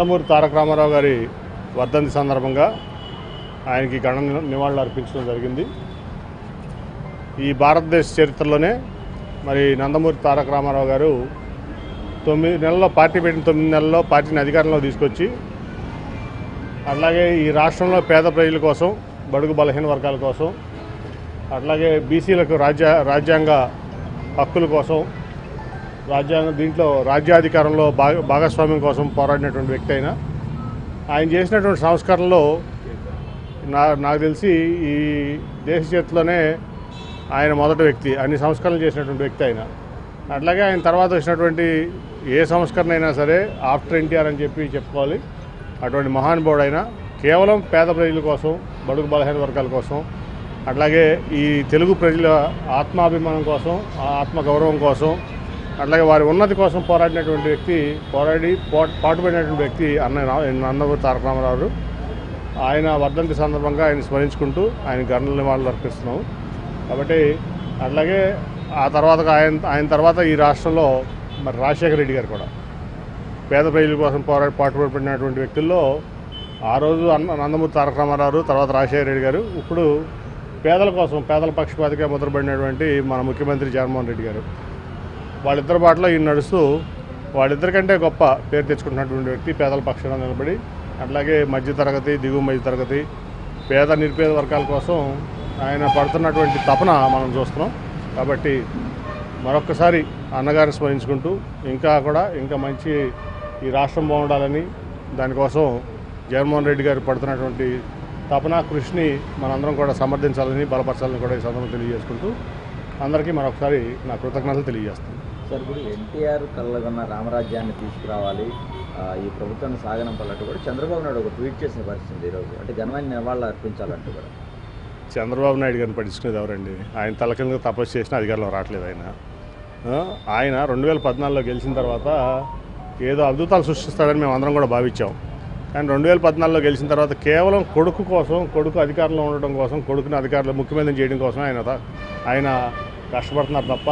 నందమూరి తారక రామారావు గారి వర్ధంతి సందర్భంగా ఆయనకి గణ నివాళులు అర్పించడం జరిగింది ఈ భారతదేశ చరిత్రలోనే మరి నందమూరి తారక రామారావు గారు తొమ్మిది నెలల్లో పార్టీ పెట్టిన తొమ్మిది నెలల్లో పార్టీని అధికారంలో తీసుకొచ్చి అట్లాగే ఈ రాష్ట్రంలో పేద ప్రజల కోసం బడుగు బలహీన వర్గాల కోసం అట్లాగే బీసీలకు రాజ్య రాజ్యాంగ హక్కుల కోసం రాజ్యాంగ దీంట్లో రాజ్యాధికారంలో భాగ భాగస్వామ్యం కోసం పోరాడినటువంటి వ్యక్తి అయినా ఆయన చేసినటువంటి సంస్కరణలో నా నాకు తెలిసి ఈ దేశ చరిత్రలోనే ఆయన మొదటి వ్యక్తి అన్ని సంస్కరణలు చేసినటువంటి వ్యక్తి ఆయన అట్లాగే ఆయన తర్వాత వచ్చినటువంటి ఏ సంస్కరణ అయినా సరే ఆఫ్టర్ ఎన్టీఆర్ అని చెప్పి చెప్పుకోవాలి అటువంటి మహానుభావుడు అయినా కేవలం పేద ప్రజల కోసం బడుగు బలహీన వర్గాల కోసం అట్లాగే ఈ తెలుగు ప్రజల ఆత్మాభిమానం కోసం ఆ ఆత్మ గౌరవం కోసం అట్లాగే వారి ఉన్నతి కోసం పోరాడినటువంటి వ్యక్తి పోరాడి పో- పాటుపడినటువంటి వ్యక్తి అన్న రా- నందమూరి తారక రామారావు గారు. ఆయన వర్ధంతి సందర్భంగా ఆయన స్మరించుకుంటూ ఆయన గర్ణల నివాళులు అర్పిస్తున్నాము కాబట్టి అట్లాగే ఆ తర్వాత ఆయన ఆయన తర్వాత ఈ రాష్ట్రంలో మరి రాజశేఖర రెడ్డి గారు కూడా పేద ప్రజల కోసం పోరాడి పాటుపడినటువంటి వ్యక్తుల్లో ఆ రోజు అన్న నందమూరి తారక రామారావు తర్వాత రాజశేఖర రెడ్డి గారు ఇప్పుడు పేదల కోసం పేదల పక్షపాతిగా ముద్రపడినటువంటి మన ముఖ్యమంత్రి జగన్మోహన్ రెడ్డి గారు వాళ్ళిద్దరి బాటలో ఈయన నడుస్తూ వాళ్ళిద్దరికంటే గొప్ప పేరు తెచ్చుకుంటున్నటువంటి వ్యక్తి పేదల పక్షాన నిలబడి అట్లాగే మధ్యతరగతి దిగువ మధ్యతరగతి పేద నిరుపేద వర్గాల కోసం ఆయన పడుతున్నటువంటి తపన మనం చూస్తున్నాం కాబట్టి మరొక్కసారి అన్నగారిని స్మరించుకుంటూ ఇంకా కూడా ఇంకా మంచి ఈ రాష్ట్రం బాగుండాలని దానికోసం జగన్మోహన్ రెడ్డి గారు పడుతున్నటువంటి తపన కృషిని మనందరం కూడా సమర్థించాలని బలపరచాలని కూడా ఈ సందర్భంగా తెలియజేసుకుంటూ అందరికీ మరొకసారి నా కృతజ్ఞతలు తెలియజేస్తాను సార్ ఇప్పుడు ఎన్టీఆర్ కళ్ళగొన్న రామరాజ్యాన్ని తీసుకురావాలి ఆ, ఈ ప్రభుత్వాన్ని సాగనంపాలంటూ కూడా చంద్రబాబు నాయుడు ఒక ట్వీట్ చేసిన పరిస్థితి ఈరోజు అంటే ఘనమైన నివాళులు అర్పించాలంటూ కూడా చంద్రబాబు నాయుడు గారిని పట్టించుకునేది ఎవరండి ఆయన తల కింద తపస్సు చేసిన అధికారంలో రావట్లేదు ఆయన ఆ, ఆయన రెండు వేల పద్నాలుగులో గెలిచిన తర్వాత ఏదో అద్భుతాలు సృష్టిస్తాడని మేము అందరం కూడా భావించాం కానీ రెండు వేల పద్నాలుగులో గెలిచిన తర్వాత కేవలం కొడుకు కోసం కొడుకు అధికారంలో ఉండడం కోసం కొడుకుని అధికారంలో ముఖ్యమంత్రి చేయడం కోసం ఆయన త- ఆయన కష్టపడుతున్నారు తప్ప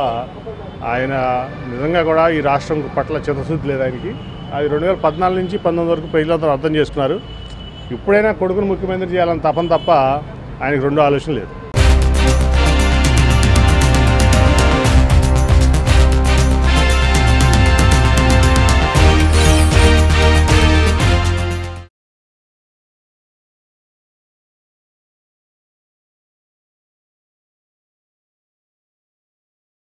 ఆయన నిజంగా కూడా ఈ రాష్ట్రం పట్ల చిత్తశుద్ధి లేదు ఆయనకి అది రెండు వేల పద్నాలుగు నుంచి పంతొమ్మిది వరకు ప్రజలందరూ అర్థం చేసుకున్నారు ఇప్పుడైనా కొడుకును ముఖ్యమంత్రి చేయాలని తపన తప్ప ఆయనకు రెండో ఆలోచన లేదు